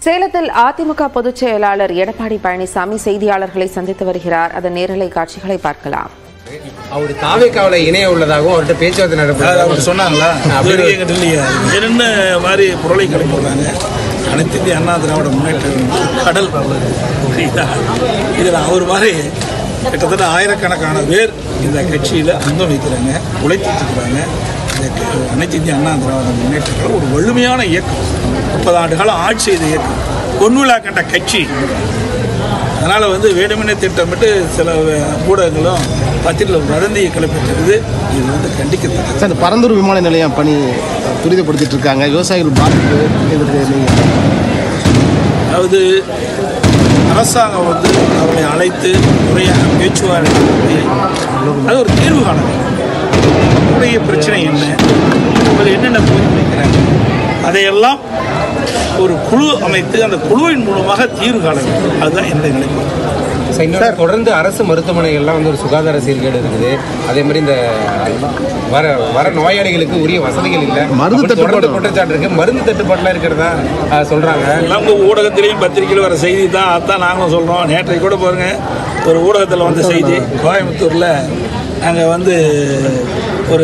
சேலத்தில் அதிமுக பொதுச் செயலாளர் எடப்பாடி பழனிசாமி செய்தியாளர்களை சந்தித்து வருகிறார் அதன் நேரலை காட்சிகளை பார்க்கலாம் அவர் தாவேக்காவில இணைய உள்ளதாகவும் அவர்கிட்ட பேச்சுவார்த்தை அது நடப்பதாக அவர் சொன்னாங்களா அப்படி அப்படி எங்கிட்ட இல்லையா என்ன மாதிரி பொருளை கிளம்பிடுறாங்க அனைத்து இந்திய அண்ணா திராவிட முன்னேற்ற கடல் புரியுதா இதில் அவர் மாதிரி கிட்டத்தட்ட ஆயிரக்கணக்கான பேர் இந்த கட்சியில் அங்கம் வைக்கிறாங்க உழைத்துட்டு இருக்கிறாங்க இந்த க- அனைத்து இந்திய அண்ணா திராவிட முன்னேற்ற கழகம் ஒரு வலிமையான இயக்கம் முப்பது ஆண்டு காலம் ஆட்சி செய்த இயக்கம் பொன்விழா கண்ட கட்சி அதனால் வந்து வேணுமெனே திட்டமிட்டு சில ஊடகங்களும் பத்திரிகையில் வதந்தியை கிளப்பிட்டிருக்குது இது வந்து கண்டிக்கத்தக்கது சார் இந்த பரந்தூர் விமான நிலையம் பணி துரிதப்படுத்திட்டு இருக்காங்க விவசாயிகள் பாதிப்பு இதுக்கு நீங்க அதாவது அரசாங்கம் வந்து அவர்களை அழைத்து முறையாக பேச்சுவார்த்தை நடத்தி அது ஒரு தீர்வு காண வேண்டும் அவருடைய பிரச்சனை என்ன அவர் என்னென்ன கோரிக்கை வைக்கிறாங்க அதையெல்லாம் ஒரு குழு அமைத்து அந்த குழுவின் மூலமாக தீர்வு காண வேண்டும் அதுதான் என்னுடைய நிலைப்பாடு இன்னொரு தொடர்ந்து அரசு மருத்துவமனைகள்லாம் வந்து ஒரு சுகாதார சீர்கேடு இருக்குது அதே மாதிரி இந்த வர வர நோயாளிகளுக்கு உரிய வசதிகள் இல்லை மருந்து அப்படி தொடர்ந்து தட்டுப்பாடு. குற்றச்சாட்டு இருக்கு மருந்து தட்டுப்பாடுலாம் இருக்கிறதா ஆஹ், சொல்றாங்க எல்லாம் உங்கள் ஊடகத்திலையும் பத்திரிகையில் வர செய்தி தான் அதான் நாங்களும் சொல்கிறோம் நேற்றைக்கு கூட பாருங்க ஒரு ஊடகத்தில் வந்த செய்தி கோயம்புத்தூரில் அங்கே வந்து ஒரு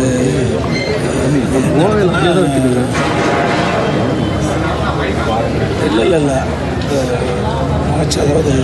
இல்லை இல்லை இல்லை ஆச்சு அதாவது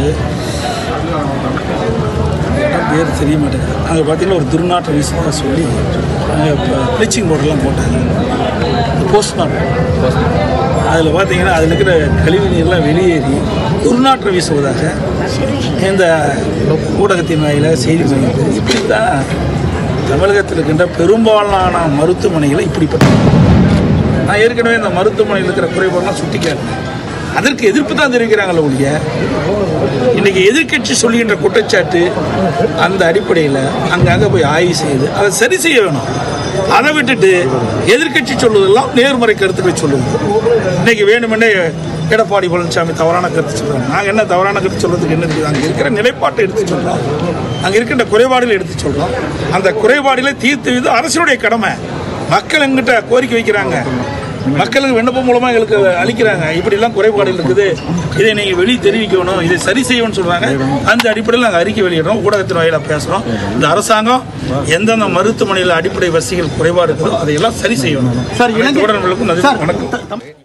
இடம் பேர் தெரிய மாட்டேங்குது அங்கே பார்த்தீங்கன்னா ஒரு துர்நாற்றம் வீசுறதா சொல்லி அங்கே ப்ளீச்சிங் பவுடர்லாம் போட்டாங்க போஸ்ட்மார்ட்டம் அதில் பார்த்தீங்கன்னா அதில் இருக்கிற கழிவு நீர்லாம் வெளியேறி துர்நாற்றம் வீசுவதாக இந்த ஊடகத்தின் வாயில செய்தி வருகிறது இப்படி தான் தமிழகத்தில் இருக்கின்ற பெரும்பாலான மருத்துவமனைகளை இப்படிப்பட்ட நான் ஏற்கனவே இந்த மருத்துவமனையில் இருக்கிற குறைபாடெல்லாம் சுட்டிக்காட்டினேன் அதற்கு எதிர்ப்பு தான் தெரிவிக்கிறாங்களே ஒழிய இன்னைக்கு எதிர்க்கட்சி சொல்லுகின்ற குற்றச்சாட்டு அந்த அடிப்படையில் அங்கங்கே போய் ஆய்வு செய்து அதை சரி செய்ய வேணும் அதை விட்டுட்டு எதிர்க்கட்சி சொல்வதெல்லாம் நேர்மறை கருத்துக்களை சொல்லுங்க இன்னைக்கு வேணுமென்னே எடப்பாடி பழனிசாமி தவறான கருத்து சொல்றாங்க நாங்கள் என்ன தவறான கருத்து சொல்றதுக்கு என்ன இருக்குது அங்கே இருக்கிற நிலைப்பாட்டை எடுத்து சொல்றோம் அங்கே இருக்கின்ற குறைபாடுகளை எடுத்து சொல்றோம் அந்த குறைபாடுகளை தீர்த்து இது அரசுடைய கடமை மக்கள் எங்கிட்ட கோரிக்கை வைக்கிறாங்க மக்களுக்கு விண்ணப்பம் மூலமாக எங்களுக்கு அளிக்கிறாங்க இப்படிலாம் குறைபாடுகள் இருக்குது இதை நீங்கள் வெளியே தெரிவிக்கணும் இதை சரி செய்யணும்னு சொல்கிறாங்க அந்த அடிப்படையில் நாங்கள் அறிக்கை வெளியிடுறோம் ஊடகத்தின் வாயிலாக பேசுகிறோம் இந்த அரசாங்கம் எந்தெந்த மருத்துவமனையில் அடிப்படை வசதிகள் குறைபாடு இருக்குதோ அதையெல்லாம் சரி செய்யணும் சார், இலங்கை- உடனடிக்கும் சார், வணக்கம்